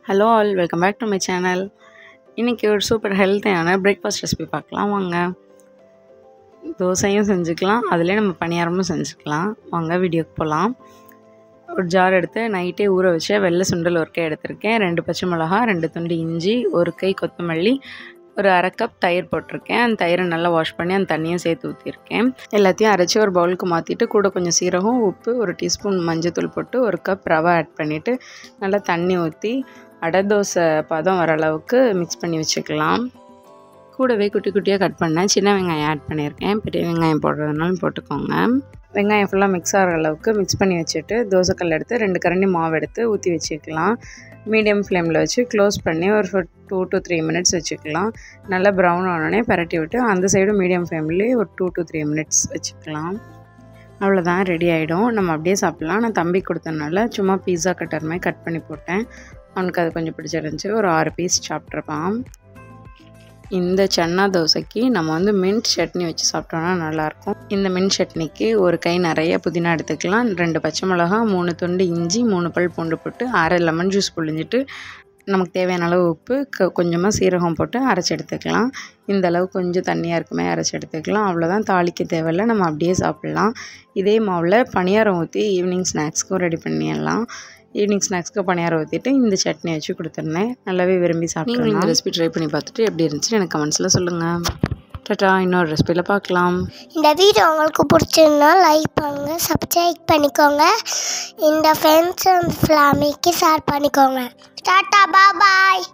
hello all welcome back to my channel இன்றைக்கி ஒரு super ஹெல்த்தியான பிரேக்ஃபாஸ்ட் ரெசிபி பார்க்கலாம் வாங்க தோசையும் செஞ்சுக்கலாம் அதிலே நம்ம பணியாரமும் செஞ்சுக்கலாம் வாங்க வீடியோக்கு போகலாம் ஒரு ஜார் எடுத்து நைட்டே ஊற வச்ச வெள்ளை சுண்டல் ஒரு கை எடுத்திருக்கேன் ரெண்டு பச்சை மிளகா ரெண்டு துண்டு இஞ்சி ஒரு கை கொத்தமல்லி ஒரு அரை கப் தயிர் போட்டிருக்கேன் அந்த தயிரை நல்லா வாஷ் பண்ணி அந்த தண்ணியும் சேர்த்து ஊற்றிருக்கேன் எல்லாத்தையும் அரைச்சி ஒரு பவுலுக்கு மாற்றிட்டு கூட கொஞ்சம் சீரகம் உப்பு ஒரு டீஸ்பூன் மஞ்சத்தூள் போட்டு ஒரு கப் ரவை ஆட் பண்ணிவிட்டு நல்லா தண்ணி ஊற்றி அடை தோசை பதம் வர அளவுக்கு மிக்ஸ் பண்ணி வச்சுக்கலாம் கூடவே குட்டி குட்டியாக கட் பண்ணேன் சின்ன வெங்காயம் ஆட் பண்ணியிருக்கேன் பெரிய வெங்காயம் போடுறதுனாலும் போட்டுக்கோங்க வெங்காயம் ஃபுல்லாக மிக்ஸ் ஆகிற அளவுக்கு மிக்ஸ் பண்ணி வச்சுட்டு தோசைக்கல் எடுத்து ரெண்டு கரண்டி மாவு எடுத்து ஊற்றி வச்சுக்கலாம் மீடியம் ஃப்ளேமில் வச்சு க்ளோஸ் பண்ணி ஒரு டூ டு த்ரீ மினிட்ஸ் வச்சுக்கலாம் நல்லா ப்ரௌன் ஆனோடனே பரட்டி விட்டு அந்த சைடும் மீடியம் ஃப்ளேம்லேயே ஒரு டூ டு த்ரீ மினிட்ஸ் வச்சுக்கலாம் அவ்வளோதான் ரெடி ஆகிடும் நம்ம அப்படியே சாப்பிட்லாம் நான் தம்பி கொடுத்தனால சும்மா பீஸா கட்டர் மாதிரி கட் பண்ணி போட்டேன் அவனுக்கு அது கொஞ்சம் பிடிச்சிருந்துச்சி ஒரு ஆறு பீஸ் சாப்பிட்ருப்பான் இந்த சன்னா தோசைக்கு நம்ம வந்து மின்ட் சட்னி வச்சு சாப்பிட்டோன்னா நல்லாயிருக்கும் இந்த மின்ட் சட்னிக்கு ஒரு கை நிறைய புதினா எடுத்துக்கலாம் ரெண்டு பச்சை மிளகா மூணு துண்டு இஞ்சி மூணு பல் பூண்டு போட்டு அரை லெமன் ஜூஸ் புழிஞ்சிட்டு நமக்கு தேவையான அளவு உப்பு க கொஞ்சமாக சீரகம் போட்டு அரைச்சி எடுத்துக்கலாம் இந்த அளவு கொஞ்சம் தண்ணியாக இருக்குமே அரைச்சி எடுத்துக்கலாம் அவ்வளோதான் தாளிக்க தேவையில்ல நம்ம அப்படியே சாப்பிட்லாம் இதே மாவில் பணியாரம் ஊற்றி ஈவினிங் ஸ்நாக்ஸ்க்கும் ரெடி பண்ணிடலாம் ஈவினிங் ஸ்நாக்ஸ்க்கு பணியாரம் ஊற்றிட்டு இந்த சட்னி வச்சு கொடுத்துருந்தேன் நல்லாவே விரும்பி சாப்பிட்டு இந்த ரெசிபி ட்ரை பண்ணி பார்த்துட்டு எப்படி இருந்துச்சுன்னு எனக்கு கமெண்ட்ஸில் சொல்லுங்கள் டாட்டா இன்னொரு ரெசிபியில் பார்க்கலாம் இந்த வீடியோ உங்களுக்கு பிடிச்சிருந்தா லைக் பண்ணுங்க சப்ஸ்கிரைப் பண்ணிக்கோங்க இந்த ஃப்ரெண்ட்ஸ் அண்ட் ஃபேமிலிக்கு ஷேர் பண்ணிக்கோங்க டாட்டா பாய்